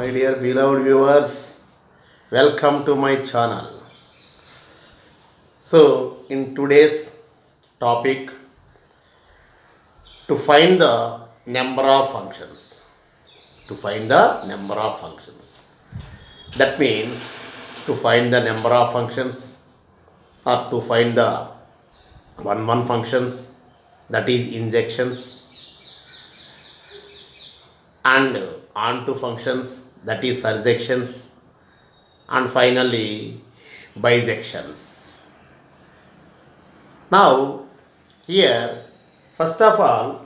my dear beloved viewers. Welcome to my channel. So, in today's topic, to find the number of functions. To find the number of functions. That means to find the number of functions or to find the one one functions that is injections and onto functions that is surjections and finally bisections. Now here first of all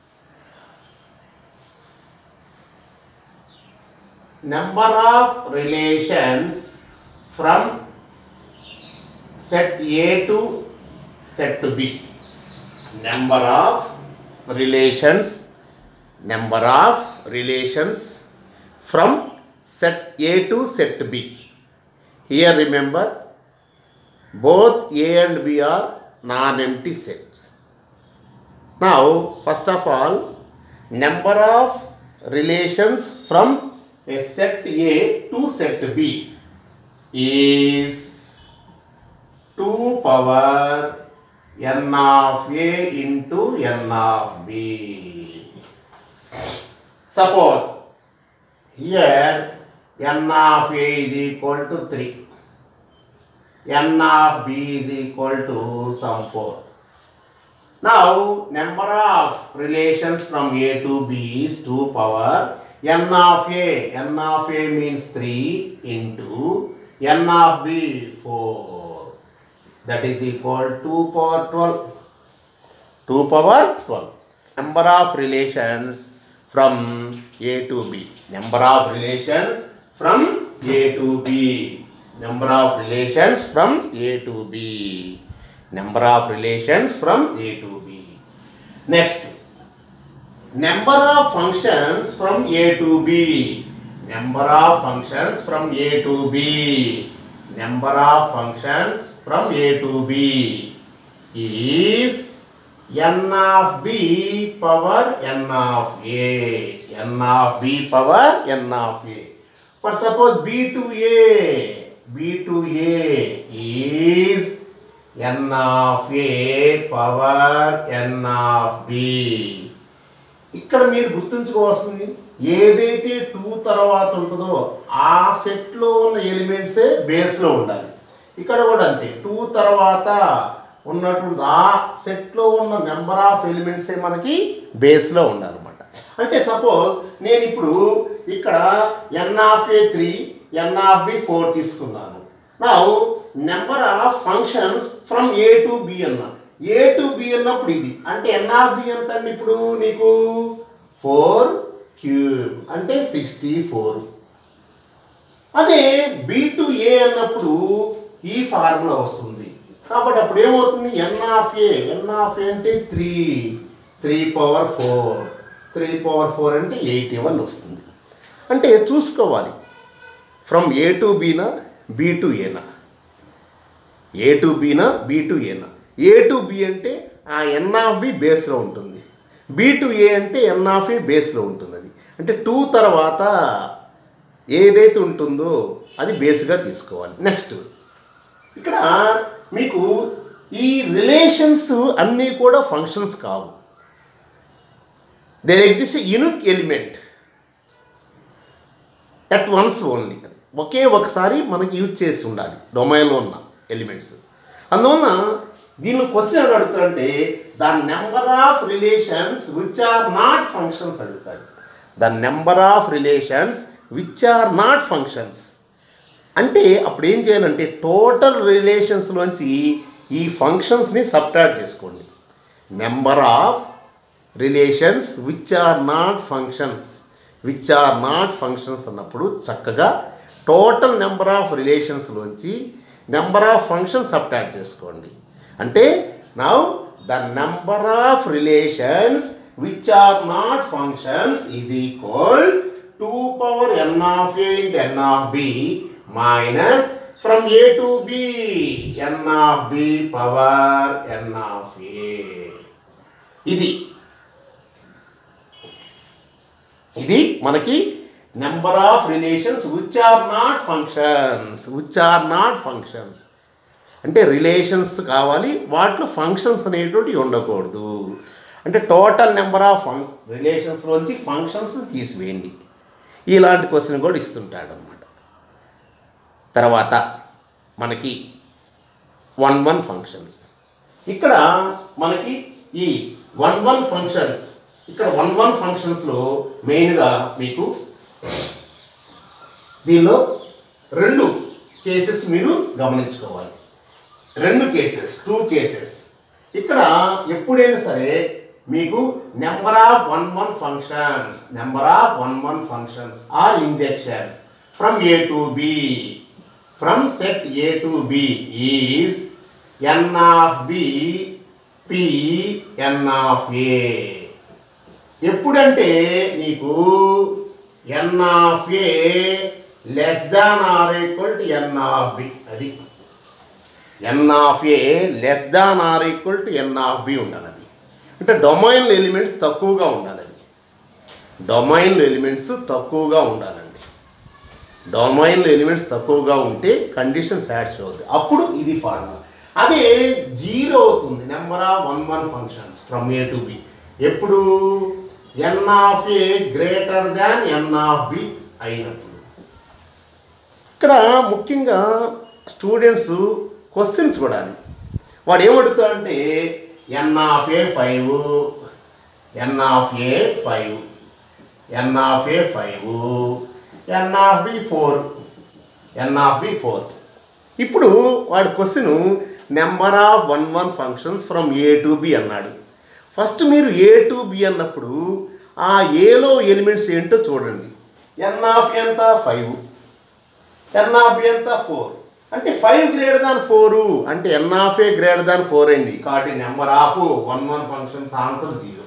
number of relations from set A to set B. Number of relations number of relations from set A to set B. Here remember both A and B are non-empty sets. Now first of all number of relations from a set A to set B is 2 power n of A into n of B. Suppose here n of A is equal to 3, n of B is equal to some 4. Now number of relations from A to B is 2 power n of A. n of A means 3 into n of B 4. That is equal to 2 power 12. 2 power 12. Number of relations from A to B. Number of relations from A to B. Number of relations from A to B. Number of relations from A to B. Next, number of functions from A to B. Number of functions from A to B. Number of functions from A to B is n of B power n of A. n of B power n of A. But suppose B to A. B to A is n of A power n of B. ఇక్కడ మీరు గుర్తుంచుకోవాల్సింది ఏదైతే two తర్వాత ఉంటుందో ఆ సెట్లో ఉన్న ఎలిమెంట్సే బేస్లో ఉండాలి ఇక్కడ కూడా అంతే టూ తర్వాత ఉన్నటువంటి ఆ సెట్లో ఉన్న నెంబర్ ఆఫ్ ఎలిమెంట్సే మనకి బేస్లో ఉండాలన్నమాట అంటే సపోజ్ నేను ఇప్పుడు ఇక్కడ n of A three n of B four తీసుకున్నాను నా number of functions from A to B అన్నా ఏ టు బి అన్నప్పుడు ఇది అంటే ఎన్ ఆఫ్ బి ఎంత అండి ఇప్పుడు నీకు ఫోర్ క్యూబ్ అంటే సిక్స్టీ ఫోర్ అదే బి టు ఏ అన్నప్పుడు ఈ ఫార్ములా వస్తుంది కాబట్టి అప్పుడు ఏమవుతుంది ఎన్ of A N of A అంటే three three power four three power four అంటే ఎయిటీ వన్ వస్తుంది అంటే చూసుకోవాలి ఫ్రమ్ ఏ టు బీనా బి టు ఏనా ఏ టు బీనా బి టు ఏనా ఏ టు బి అంటే ఆ ఎన్ ఆఫ్ బి బేస్లో ఉంటుంది బి టు ఏ అంటే ఎన్ ఆఫ్ ఏ బేస్లో ఉంటుంది అది అంటే టూ తర్వాత ఏదైతే ఉంటుందో అది బేస్గా తీసుకోవాలి నెక్స్ట్ ఇక్కడ మీకు ఈ రిలేషన్స్ అన్నీ కూడా ఫంక్షన్స్ కావు there exist unique element at once only ఒకే ఒకసారి మనకి యూజ్ చేసి ఉండాలి డొమైన్లో ఉన్న ఎలిమెంట్స్ అందువలన దీన్ని క్వశ్చన్ ఎలా అడుగుతాడంటే the number of relations which are not functions అడుగుతాడు the number of relations which are not functions అంటే అప్పుడు ఏం చేయాలంటే టోటల్ రిలేషన్స్లోంచి ఈ ఫంక్షన్స్ని సబ్ట్రాక్ట్ చేసుకోండి number of relations which are not functions which are not functions అన్నప్పుడు చక్కగా టోటల్ నెంబర్ ఆఫ్ రిలేషన్స్లోంచి నెంబర్ ఆఫ్ ఫంక్షన్స్ సబ్ట్రాక్ట్ చేసుకోండి అంటే now the number of relations which are not functions is equal two power n of A into n of B minus from A to B n of B power n of A ఇది ఇది మనకి number of relations which are not functions which are not functions అంటే relations కావాలి వాటిలో functions అనేటువంటివి ఉండకూడదు అంటే total number of ఫంక్ రిలేషన్స్లోంచి ఫంక్షన్స్ తీసివేయండి ఇలాంటి క్వశ్చన్ కూడా ఇస్తుంటాడు అనమాట తర్వాత మనకి వన్ వన్ ఫంక్షన్స్ ఇక్కడ మనకి ఈ వన్ వన్ ఫంక్షన్స్ ఇక్కడ వన్ వన్ ఫంక్షన్స్లో మెయిన్గా మీకు దీనిలో రెండు కేసెస్ మీరు గమనించుకోవాలి రెండు కేసెస్ టూ కేసెస్ ఇక్కడ ఎప్పుడైనా సరే మీకు number of one one functions number of one one functions or injections from A to B from set A to B is n of B P n of A ఎప్పుడంటే నీకు n of A less than or equal to n of B అది n of A less than or equal to n of B ఉండాలి అది అంటే domain elements తక్కువగా ఉండాలి అది domain elements తక్కువగా ఉండాలండి డొమైన్ ఎలిమెంట్స్ తక్కువగా ఉంటే కండిషన్ సాటిస్ఫై అవుతుంది అప్పుడు ఇది ఫార్ములా అదే జీరో అవుతుంది number of one one functions from A to B ఎప్పుడు n of A greater than n of B అయినప్పుడు ఇక్కడ ముఖ్యంగా స్టూడెంట్స్ క్వశ్చన్ చూడాలి వాడు ఏమడుగుతాడంటే n of A five n of A five n of A five n of B four n of B four ఇప్పుడు వాడి question number of one one functions from A to B అన్నాడు first మీరు A to B అన్నప్పుడు ఆ ఏలో elements ఏంటో చూడండి n of ఎంత ఫైవ్ ఎన్ ఆఫ్ బి ఎంత ఫోర్ అంటే ఫైవ్ గ్రేటర్ దాన్ ఫోర్ అంటే n of A greater than four అయింది కాబట్టి number of one one functions answer zero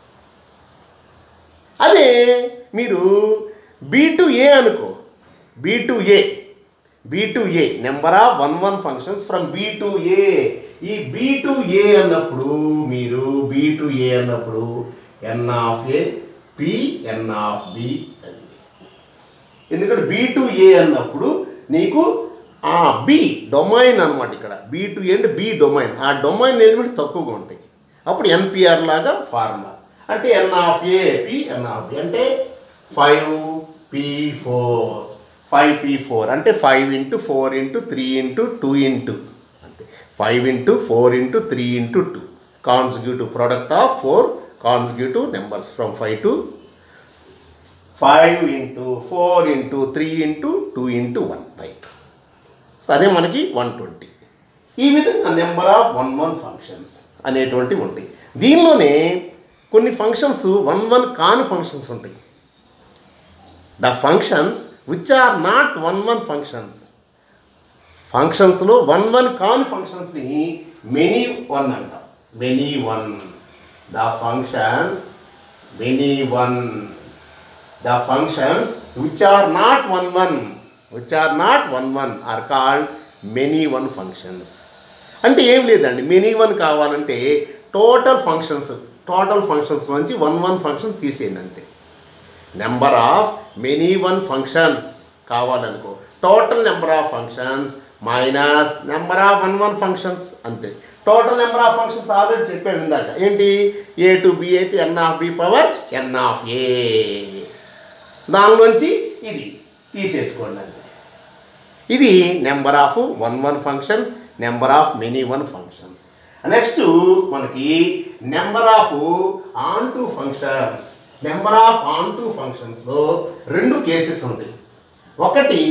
అదే మీరు బీ టు ఏ అనుకో B to A B to A number of one one functions from B to A ఈ B to A అన్నప్పుడు మీరు B to A అన్నప్పుడు n of A P n of B అది ఎందుకంటే be to A అన్నప్పుడు నీకు ఆ B domain అనమాట ఇక్కడ బీ టు ఏ అంటే బి డొమైన్ ఆ డొమైన్ ఎలిమెంట్ తక్కువగా ఉంటాయి అప్పుడు ఎన్పిఆర్ లాగా ఫార్ములా అంటే n of A P n of B అంటే five P four five P four అంటే five into four into three into two into అంతే five into four into three into two consecutive product of four consecutive numbers from five to five into four into three into two into one right so అదే మనకి one twenty ఈ విధంగా number of one one functions అనేటువంటివి ఉంటాయి దీనిలోనే కొన్ని functions one one కాని functions ఉంటాయి the functions which are not one one functions ఫంక్షన్స్లో వన్ వన్ కాని ఫంక్షన్స్ని మెనీ వన్ అంట many one the functions many one the functions which are not one one which are not one one are called many one functions అంటే ఏం లేదండి many one కావాలంటే total functions total functions నుంచి one one function తీసేయండి అంతే number of many one functions కావాలనుకో total number of functions minus number of one one functions అంతే total number of functions already చెప్పాను ఇందాక ఏంటి ఏ టు బి అయితే n of B power n of A దానిలోంచి ఇది తీసేసుకోండి అంతే ఇది number of one one functions number of many one functions next మనకి number of onto functions number of onto ఫంక్షన్స్లో రెండు కేసెస్ ఉంటాయి ఒకటి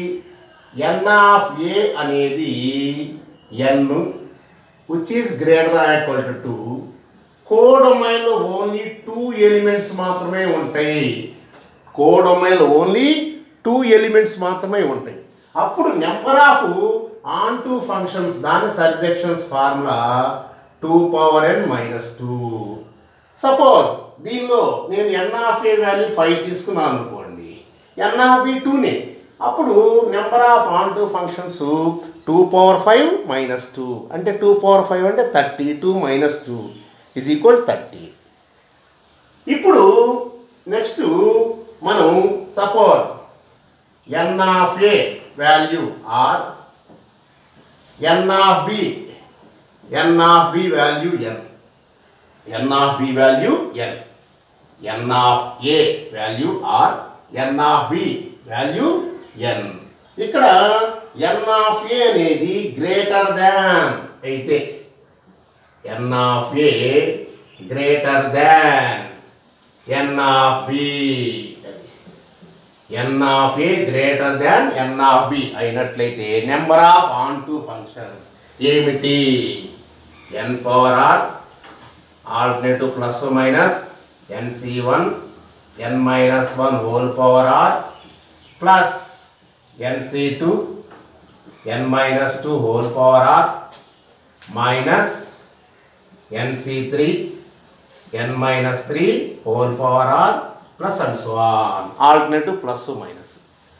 ఎన్ ఆఫ్ ఏ అనేది n which is greater than equal to two కోడొమైన్లో only two elements మాత్రమే ఉంటాయి కోడొమైన్లో ఓన్లీ టూ ఎలిమెంట్స్ మాత్రమే ఉంటాయి అప్పుడు number of onto functions దాని surjections formula two power n minus two suppose దీనిలో నేను n of A value five తీసుకున్నాను అనుకోండి ఎన్ ఆఫ్ బి టూనే అప్పుడు number of onto functions two power five minus two అంటే two power five అంటే thirty two minus two is equal thirty ఇప్పుడు next మనం suppose n of A value or n of B n of B value n n of B value n n of A value or n of B value n ఇక్కడ n of A అనేది greater than అయితే n of A greater than n of B n of A greater than n of B అయినట్లయితే number of onto functions ఏమిటి n power are alternative plus minus n C one n minus one whole power r plus n C two n minus two whole power r minus n C three n minus three whole power r plus and so on alternative plus minus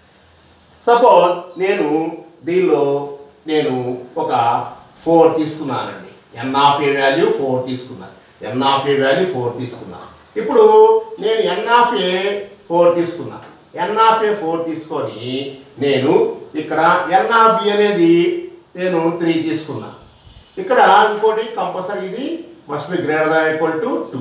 suppose నేను దీనిలో నేను ఒక four తీసుకున్నానండి n of A value four తీసుకున్నాను n of A value four తీసుకున్నాను ఇప్పుడు నేను n of A four తీసుకున్నా ఎన్ ఆఫ్ ఏ ఫోర్ తీసుకొని నేను ఇక్కడ ఎన్ ఆఫ్ బి అనేది నేను త్రీ తీసుకున్నా ఇక్కడ ఇంకోటి కంపల్సరీ ఇది must be greater than equal to two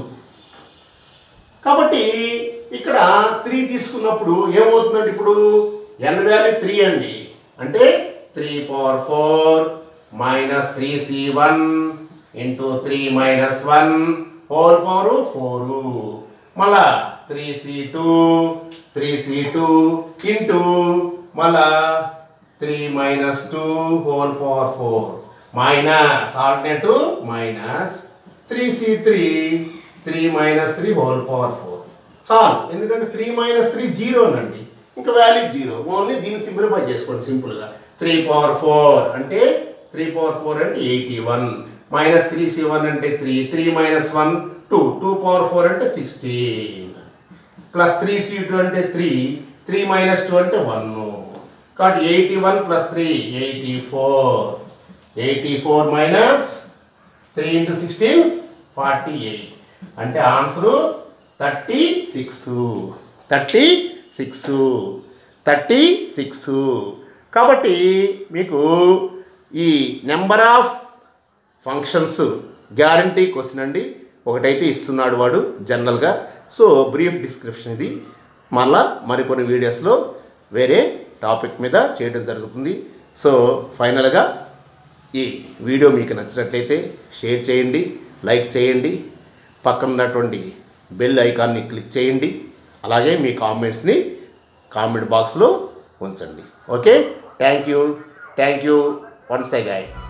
కాబట్టి ఇక్కడ త్రీ తీసుకున్నప్పుడు ఏమవుతుందండి ఇప్పుడు ఎన్ వాల్యూ త్రీ అండి అంటే three power four minus three C one into three minus one whole power four మళ్ళా three C two three C two into మళ్ళా three minus two whole power four minus alternative minus three C three three minus three whole power four చాలు ఎందుకంటే three minus three జీరోనండి ఇంకా value zero only దీన్ని simplify చేసుకోండి సింపుల్గా three power four అంటే three power four అంటే eighty one minus three C one అంటే three three minus one two two power four అంటే sixteen plus three C two అంటే త్రీ త్రీ మైనస్ టూ అంటే one కాబట్టి eighty one plus three eighty four eighty four minus three into sixteen forty eight అంటే answer thirty six thirty six thirty six కాబట్టి మీకు ఈ number of functions guarantee question అండి ఒకటైతే ఇస్తున్నాడు వాడు జనరల్గా సో బ్రీఫ్ డిస్క్రిప్షన్ ఇది మళ్ళా మరికొన్ని వీడియోస్లో వేరే టాపిక్ మీద చేయడం జరుగుతుంది సో ఫైనల్గా ఈ వీడియో మీకు నచ్చినట్లయితే షేర్ చేయండి లైక్ చేయండి పక్కన ఉన్నటువంటి బెల్ ఐకాన్ని క్లిక్ చేయండి అలాగే మీ కామెంట్స్ని కామెంట్ బాక్స్లో ఉంచండి okay thank you thank you once again